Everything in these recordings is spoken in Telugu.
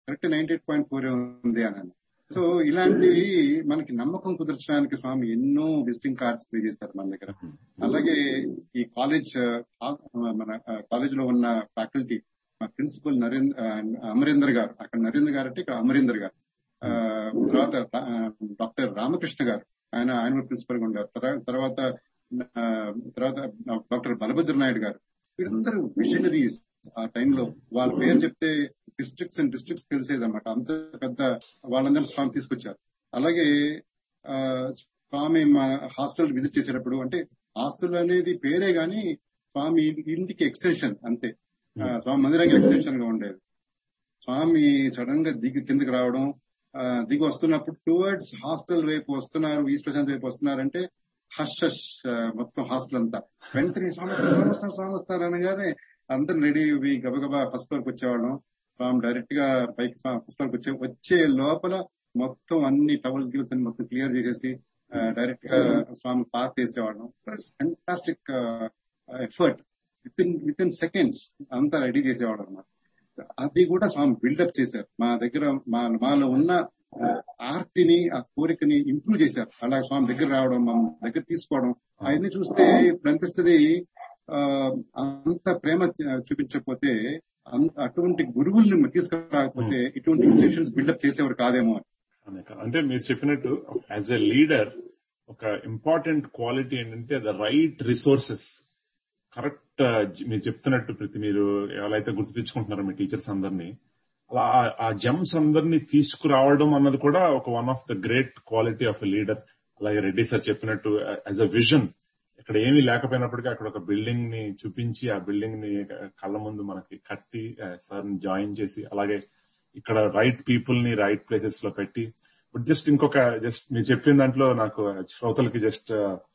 correct ninety eight point four ఉంది అని సో ఇలాంటివి మనకి నమ్మకం కుదర్చడానికి స్వామి ఎన్నో విజిటింగ్ కార్డ్స్ ప్లే చేశారు మన దగ్గర అలాగే ఈ కాలేజ్ మన కాలేజ్ లో ఉన్న ఫ్యాకల్టీ మా ప్రిన్సిపల్ నరేంద్ర అమరేందర్ గారు అక్కడ నరేంద్ర గారు అంటే ఇక్కడ అమరేందర్ గారు తర్వాత డాక్టర్ రామకృష్ణ గారు ఆయన ఆయన ప్రిన్సిపల్ గా ఉన్నారు తర్వాత తర్వాత డాక్టర్ బలభద్ర నాయుడు గారు వీళ్ళందరూ విజనరీస్ ఆ టైంలో వాళ్ళ పేరు చెప్తే డిస్ట్రిక్ట్స్ అండ్ డిస్ట్రిక్ట్స్ తెలిసేది అనమాట అంత పెద్ద వాళ్ళందరూ స్వామి తీసుకొచ్చారు అలాగే స్వామి మా హాస్టల్ విజిట్ చేసేటప్పుడు అంటే హాస్టల్ అనేది పేరే గాని స్వామి ఇంటికి ఎక్స్టెన్షన్ అంతే స్వామి మందిరానికి ఎక్స్టెన్షన్ గా ఉండేది స్వామి సడన్ గా దిగి కిందకి రావడం దిగి వస్తున్నప్పుడు టువర్డ్స్ హాస్టల్ వైపు వస్తున్నారు ఈస్ట్ ప్రశాంత్ వైపు వస్తున్నారంటే హష్ హష్ మొత్తం హాస్టల్ అంతా వెంటనే సంవత్సరం సంవత్సరం అనగానే అందరు రెడీ గబగబా ఫస్ట్ ఫ్లోర్కి వచ్చేవాళ్ళం ఫ్రామ్ డైరెక్ట్ గా పైకి ఫస్ట్ ఫ్లోర్కి వచ్చే వచ్చే లోపల మొత్తం అన్ని టవల్స్ గిల్స్ అన్ని మొత్తం క్లియర్ చేసేసి డైరెక్ట్ గా స్వామి పార్క్ చేసేవాళ్ళం fantastic effort within within seconds అంతా రెడీ చేసేవాడు అనమాట అది కూడా స్వామి బిల్డప్ చేశారు మా దగ్గర మా మాలో ఉన్న ఆర్తిని ఆ కోరికని ఇంప్రూవ్ చేశారు అలా స్వామి దగ్గర రావడం మా దగ్గర తీసుకోవడం అవన్నీ చూస్తే ఇప్పుడు అనిపిస్తుంది అంత ప్రేమ చూపించకపోతే అటువంటి గురువుల్ని తీసుకురాకపోతే ఇటువంటి ఇన్స్టిట్యూషన్స్ బిల్డప్ చేసేవారు కాదేమో అంటే మీరు చెప్పినట్టు యాజ్ ఎ లీడర్ ఒక ఇంపార్టెంట్ క్వాలిటీ ఏంటంటే ద రైట్ రిసోర్సెస్ కరెక్ట్ మీరు చెప్తున్నట్టు ప్రతి మీరు ఎలా అయితే గుర్తు తెచ్చుకుంటున్నారో మీ టీచర్స్ అందరినీ అలా ఆ జమ్స్ అందరినీ తీసుకురావడం అన్నది కూడా ఒక one of the great quality of a leader అలాగే రెడ్డి సార్ చెప్పినట్టు యాజ్ అ విజన్ ఇక్కడ ఏమీ లేకపోయినప్పటికీ అక్కడ ఒక బిల్డింగ్ ని చూపించి ఆ బిల్డింగ్ ని కళ్ళ ముందు మనకి కట్టి సార్ ని జాయిన్ చేసి అలాగే ఇక్కడ రైట్ పీపుల్ ని రైట్ ప్లేసెస్ లో పెట్టి బట్ జస్ట్ ఇంకొక జస్ట్ మీరు చెప్పిన దాంట్లో నాకు శ్రోతలకి జస్ట్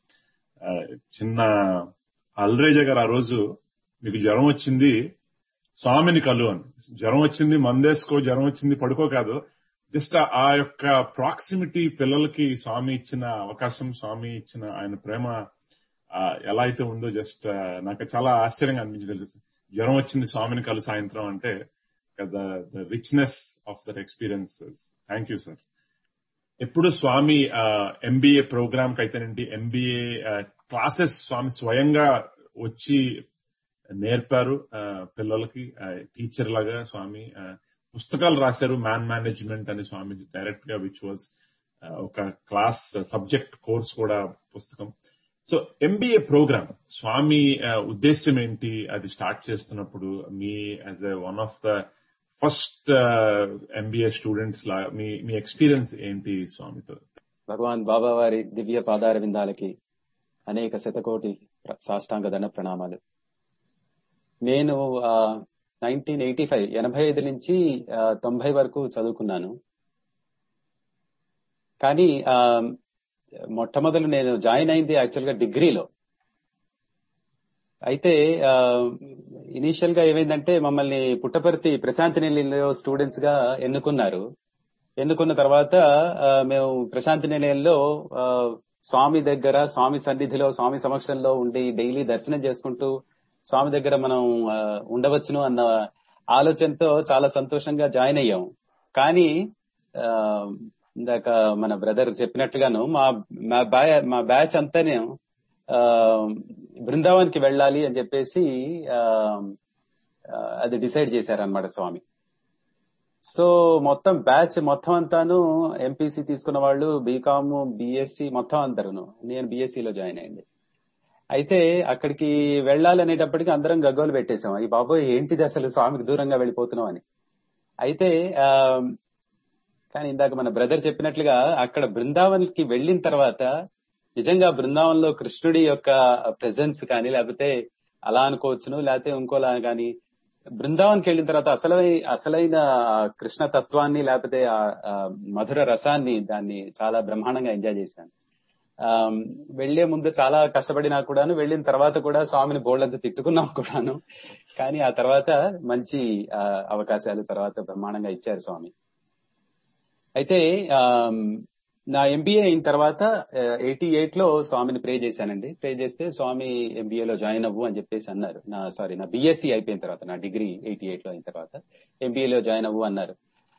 చిన్న అల్రేజ గారు ఆ రోజు మీకు జ్వరం వచ్చింది స్వామిని కలు అని జ్వరం వచ్చింది మందేసుకో జ్వరం వచ్చింది పడుకో కాదు జస్ట్ ఆ యొక్క ప్రాక్సిమిటీ పిల్లలకి స్వామి ఇచ్చిన అవకాశం స్వామి ఇచ్చిన ఆయన ప్రేమ ఎలా అయితే ఉందో జస్ట్ నాకు చాలా ఆశ్చర్యంగా అనిపించింది జ్వరం వచ్చింది స్వామిని కలు సాయంత్రం అంటే the richness of that experiences thank you sir ఎప్పుడు స్వామి ఎంబీఏ ప్రోగ్రామ్ కి అయితేనండి ఎంబీఏ క్లాసెస్ స్వామి స్వయంగా వచ్చి నేర్పారు పిల్లలకి టీచర్ లాగా స్వామి పుస్తకాలు రాశారు మ్యాన్ మేనేజ్మెంట్ అని స్వామి డైరెక్ట్ గా విచ్ వాజ్ ఒక క్లాస్ సబ్జెక్ట్ కోర్స్ కూడా పుస్తకం సో ఎంబీఏ ప్రోగ్రామ్ స్వామి ఉద్దేశం ఏంటి అది స్టార్ట్ చేస్తున్నప్పుడు మీ as a one of the first MBA students లా మీ మీ ఎక్స్పీరియన్స్ ఏంటి స్వామితో భగవాన్ బాబా వారి దివ్య పాదార విందాలకి అనేక శతకోటి సాష్టాంగ ధన ప్రణామాలు నేను నైన్టీన్ ఎయిటీ ఫైవ్ ఎనభై ఐదు నుంచి తొంభై వరకు చదువుకున్నాను కానీ మొట్టమొదలు నేను జాయిన్ అయింది యాక్చువల్ గా డిగ్రీలో అయితే ఇనీషియల్ గా ఏమైందంటే మమ్మల్ని పుట్టపర్తి ప్రశాంతి నిలయంలో స్టూడెంట్స్ గా ఎన్నుకున్నారు ఎన్నుకున్న తర్వాత మేము ప్రశాంతి నిలయంలో స్వామి దగ్గర స్వామి సన్నిధిలో స్వామి సమక్షంలో ఉండి డైలీ దర్శనం చేసుకుంటూ స్వామి దగ్గర మనం ఉండవచ్చును అన్న ఆలోచనతో చాలా సంతోషంగా జాయిన్ అయ్యాం కానీ ఇందాక మన బ్రదర్ చెప్పినట్టుగాను మా మా బ్యా మా బ్యాచ్ అంతానే బృందావన్కి వెళ్ళాలి అని చెప్పేసి అది డిసైడ్ చేశారనమాట స్వామి సో మొత్తం బ్యాచ్ మొత్తం అంతాను ఎంపీసీ తీసుకున్న వాళ్ళు బీకామ్ బీఎస్సీ మొత్తం అందరును నేను బీఎస్సీలో జాయిన్ అయ్యింది అయితే అక్కడికి వెళ్ళాలనేటప్పటికి అందరం గగ్గోలు పెట్టేశాం ఈ బాబోయ్ ఏంటిది అసలు స్వామికి దూరంగా వెళ్ళిపోతున్నాం అని అయితే కానీ ఇందాక మన బ్రదర్ చెప్పినట్లుగా అక్కడ బృందావన్ కి వెళ్ళిన తర్వాత నిజంగా బృందావనంలో కృష్ణుడి యొక్క ప్రెజెన్స్ కానీ లేకపోతే అలా అనుకోవచ్చును లేకపోతే ఇంకోలా కానీ బృందావన్కి వెళ్ళిన తర్వాత అసలై అసలైన కృష్ణ తత్వాన్ని లేకపోతే ఆ మధుర రసాన్ని దాన్ని చాలా బ్రహ్మాండంగా ఎంజాయ్ చేశాను వెళ్లే ముందు చాలా కష్టపడినా కూడాను వెళ్ళిన తర్వాత కూడా స్వామిని బోల్డంత తిట్టుకున్నాం కూడాను కానీ ఆ తర్వాత మంచి అవకాశాలు తర్వాత బ్రహ్మాండంగా ఇచ్చారు స్వామి అయితే నా ఎంబీఏ అయిన తర్వాత ఎయిటీ ఎయిట్ లో స్వామిని ప్రే చేశానండి ప్రే చేస్తే స్వామి ఎంబీఏలో జాయిన్ అవ్వు అని చెప్పేసి అన్నారు నా సారీ నా బీఎస్సీ అయిపోయిన తర్వాత నా డిగ్రీ ఎయిటీ ఎయిట్ లో అయిన తర్వాత ఎంబీఏలో జాయిన్ అవ్వు అన్నారు